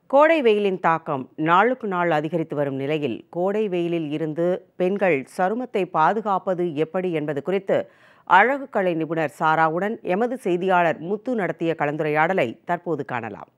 கோடை வெயிலின் தாக்கம் நாளுக்கு நாள் அதிகரித்து வரும் நிலையில் கோடை வெயிலில் இருந்து பெண்கள் சருமத்தை பாதுகாப்பது எப்படி என்பது குறித்து அழகு கலை நிபுணர் சாராவுடன் எமது செய்தியாளர் முத்து நடத்திய கலந்துரையாடலை தற்போது காணலாம்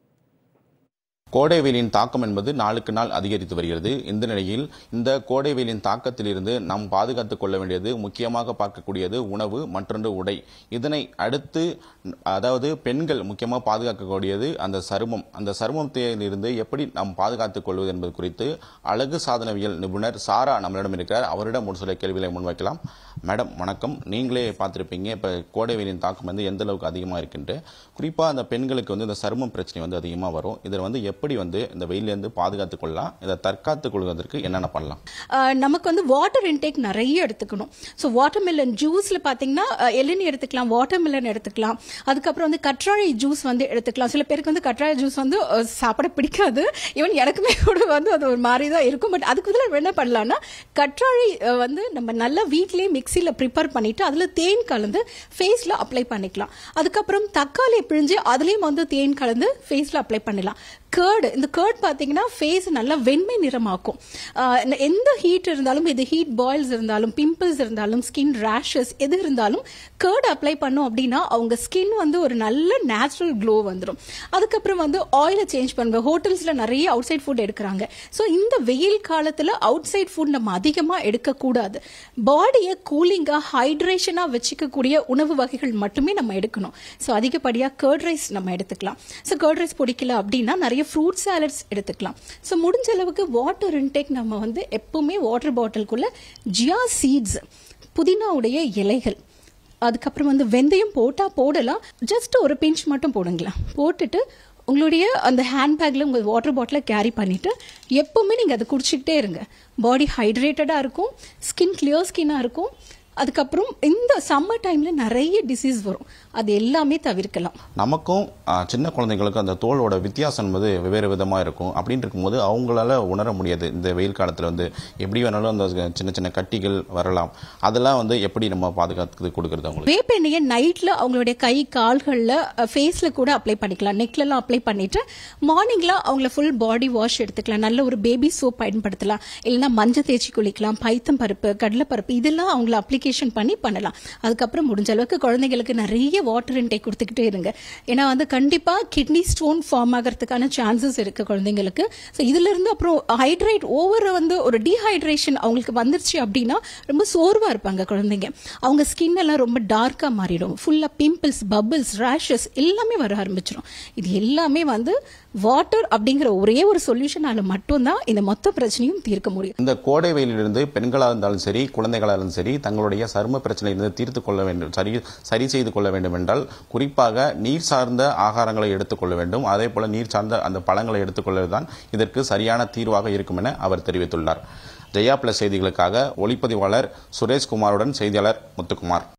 கோடை வெயிலின் தாக்கம் என்பது நாளுக்கு நாள் அதிகரித்து வருகிறது இந்த நிலையில் இந்த கோடை வெயிலின் தாக்கத்திலிருந்து நாம் பாதுகாத்துக் கொள்ள வேண்டியது முக்கியமாக பார்க்கக்கூடியது உணவு மற்றொன்று உடை இதனை அடுத்து அதாவது பெண்கள் முக்கியமாக பாதுகாக்கக்கூடியது அந்த சருமம் அந்த சருமத்திலிருந்து எப்படி நாம் பாதுகாத்துக் கொள்வது என்பது குறித்து அழகு சாதனவியல் நிபுணர் சாரா நம்மளிடம் இருக்கிறார் அவரிடம் ஒரு சில கேள்விகளை முன்வைக்கலாம் மேடம் வணக்கம் நீங்களே பார்த்துருப்பீங்க இப்போ கோடை வெயிலின் தாக்கம் வந்து எந்த அளவுக்கு அதிகமாக இருக்கின்ற குறிப்பாக அந்த பெண்களுக்கு வந்து இந்த சருமம் பிரச்சனை வந்து அதிகமாக வரும் இதில் வந்து எப்படி வந்து இந்த வெயிலேருந்து பாதுகாத்துக் கொள்ளலாம் இதை தற்காத்துக் கொள்வதற்கு என்னென்ன பண்ணலாம் ஆஹ் நமக்கு வந்து வாட்டர் இன்டேக் நிறைய எடுத்துக்கணும் ஸோ வாட்டர் மில்லன் ஜூஸில் பார்த்தீங்கன்னா எளினி எடுத்துக்கலாம் வாட்டர் மில்லன் எடுத்துக்கலாம் அதுக்கப்புறம் வந்து கற்றாழை ஜூஸ் வந்து எடுத்துக்கலாம் சில பேருக்கு வந்து கற்றாழை ஜூஸ் வந்து அஹ், சாப்பிட பிடிக்காது ஈவன் எனக்குமே கூட வந்து அது ஒரு மாதிரி தான் இருக்கும் பட் அதுக்கு பதிலாக என்ன பண்ணலாம்னா கற்றாழை அஹ், வந்து நம்ம நல்லா வீட்லேயே மிக்சியில் ப்ரிப்பேர் பண்ணிட்டு அதில் தேன் கலந்து ஃபேஸில் அப்ளை பண்ணிக்கலாம் அதுக்கப்புறம் தக்காளி பிழிஞ்சு அதுலேயும் வந்து தேன் கலந்து ஃபேஸில் அப்ளை பண்ணலாம் கேர்டு இந்த கேர்ட் பார்த்தீங்கன்னா ஃபேஸ் நல்லா வெண்மை நிறமாக்கும் ஆஹ் எந்த ஹீட் இருந்தாலும் இது ஹீட் பாயில்ஸ் இருந்தாலும் பிம்பிள்ஸ் இருந்தாலும் ஸ்கின் ரேஷஸ் எது இருந்தாலும் கேர்ட் அப்ளை பண்ணோம் அப்படின்னா அவங்க ஸ்கின் வந்து ஒரு நல்ல நேச்சுரல் க்ளோ வந்துடும் அதுக்கப்புறம் வந்து ஆயிலை சேஞ்ச் பண்ணுங்க ஹோட்டல்ஸில் நிறைய அவுட் சைட் ஃபுட் எடுக்கிறாங்க ஸோ இந்த வெயில் காலத்தில் அவுட் சைட் ஃபுட் நம்ம அதிகமாக எடுக்கக்கூடாது பாடியை கூலிங்காக ஹைட்ரேஷனாக வச்சுக்கக்கூடிய உணவு வகைகள் மட்டுமே நம்ம எடுக்கணும் ஸோ அதிகப்படியாக கர்ட் ரைஸ் நம்ம எடுத்துக்கலாம் ஸோ கர்ட் ரைஸ் பிடிக்கல அப்படின்னா நிறைய ஃப்ரூட் சாலட்ஸ் எடுத்துக்கலாம் ஸோ முடிஞ்ச அளவுக்கு வாட்டர் இன்டேக் நம்ம வந்து எப்பவுமே வாட்டர் பாட்டிலுக்குள்ள ஜியா சீட்ஸ் புதினாவுடைய இலைகள் அதுக்கப்புறம் வந்து வெந்தயம் போட்டால் போடலாம் ஜஸ்ட் ஒரு பிஞ்ச் மட்டும் போடுங்களா போட்டுட்டு உங்களுடைய அந்த ஹேண்ட்பேக்கில் உங்கள் வாட்டர் பாட்டிலை கேரி பண்ணிவிட்டு எப்போவுமே நீங்கள் அதை குடிச்சிக்கிட்டே இருங்க பாடி ஹைட்ரேட்டடாக இருக்கும் ஸ்கின் கிளியர் ஸ்கின்னாக இருக்கும் அதுக்கப்புறம் இந்த சம்மர் டைமில் நிறைய டிசீஸ் வரும் அது எல்லாமே தவிர்க்கலாம் நமக்கும் ஆ, சின்ன குழந்தைங்களுக்கும் அந்த தோலோட வித்தியாசம் என்பது வெவ்வேறு விதமாக இருக்கும் அப்படின்னு இருக்கும்போது அவங்களால உணர முடியாது இந்த வெயில் காலத்தில் வந்து எப்படி வேணாலும் அந்த சின்ன சின்ன கட்டிகள் வரலாம் அதெல்லாம் வந்து எப்படி நம்ம பாதுகாத்து கொடுக்கறது அவங்களுக்கு வேப்பெண்ணெயை நைட்ல அவங்களுடைய கை கால்களில் ஃபேஸில் கூட அப்ளை பண்ணிக்கலாம் நெக்லலாம் அப்ளை பண்ணிட்டு மார்னிங்ல அவங்கள ஃபுல் பாடி வாஷ் எடுத்துக்கலாம் நல்ல ஒரு பேபி சோப் பயன்படுத்தலாம் இல்லைன்னா மஞ்சள் தேய்ச்சி குளிக்கலாம் பைத்தம் பருப்பு கடலைப்பருப்பு இதெல்லாம் அவங்கள அப்ளிகேஷன் பண்ணி பண்ணலாம் அதுக்கப்புறம் முடிஞ்ச அளவுக்கு குழந்தைங்களுக்கு நிறைய வாட்டர் இன்டேக் கொடுத்துக்கிட்டே இருங்க ஏன்னா வந்து கண்டிப்பா கிட்னி ஸ்டோன் ஃபார்ம் ஆகிறதுக்கான சான்சஸ் இருக்கு குழந்தைங்களுக்கு ஸோ இதுல இருந்து அப்புறம் ஹைட்ரேட் ஓவர் வந்து ஒரு டீஹைட்ரேஷன் அவங்களுக்கு வந்துருச்சு அப்படின்னா ரொம்ப சோர்வா இருப்பாங்க குழந்தைங்க அவங்க ஸ்கின் எல்லாம் ரொம்ப டார்க்கா மாறிடும் ஃபுல்லா பிம்பிள்ஸ் பபிள்ஸ் ரேஷஸ் எல்லாமே வர ஆரம்பிச்சிடும் இது எல்லாமே வந்து வாட்டர் அப்படிங்கிற ஒரே ஒரு சொல்யூஷனால மட்டும்தான் இந்த மொத்த பிரச்சனையும் தீர்க்க முடியும் இந்த கோடை வெயிலிலிருந்து பெண்களாக இருந்தாலும் சரி குழந்தைகளாக இருந்தாலும் சரி தங்களுடைய சரும பிரச்சனையிலிருந்து தீர்த்து கொள்ள வேண்டும் சரி சரி செய்து கொள்ள வேண்டும் என்றால் குறிப்பாக நீர் சார்ந்த ஆகாரங்களை எடுத்துக்கொள்ள வேண்டும் அதே போல நீர் சார்ந்த அந்த பழங்களை எடுத்துக்கொள்வதுதான் இதற்கு சரியான தீர்வாக இருக்கும் என அவர் தெரிவித்துள்ளார் ஜெயா பிளஸ் செய்திகளுக்காக ஒளிப்பதிவாளர் சுரேஷ்குமாருடன் செய்தியாளர் முத்துக்குமார்